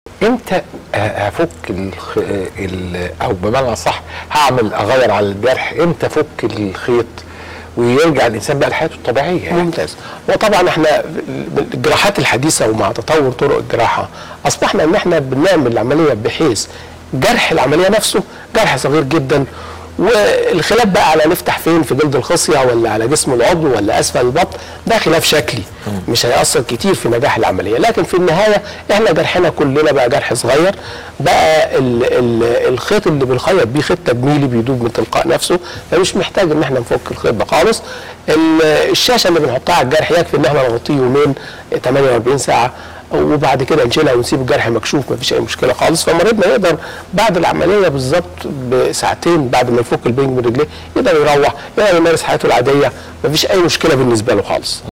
امتى هفك الخ... ال... او بمعنى صح هعمل اغير على الجرح امتى افك الخيط ويرجع الانسان بقى لحياته الطبيعيه يعني. ممتاز وطبعا احنا الجراحات الحديثه ومع تطور طرق الجراحه اصبحنا ان احنا بنعمل العمليه بحيث جرح العمليه نفسه جرح صغير جدا والخلاف بقى على نفتح فين في جلد الخصيه ولا على جسم العضو ولا اسفل البطن ده خلاف شكلي مش هيأثر كتير في نجاح العمليه لكن في النهايه احنا جرحنا كلنا بقى جرح صغير بقى ال ال الخيط اللي بنخيط بيه خيط تجميلي بيدوب من تلقاء نفسه فمش محتاج ان احنا نفك الخيط ده خالص ال- الشاشه اللي بنحطها على الجرح يكفي ان احنا نغطيه يومين 48 ساعه وبعد كده نشيلها ونسيب الجرح مكشوف مفيش اي مشكله خالص فمريضنا يقدر بعد العمليه بالظبط بساعتين بعد ما يفك البنج من رجليه يقدر يروح يقدر يمارس حياته العاديه مفيش اي مشكله بالنسبه له خالص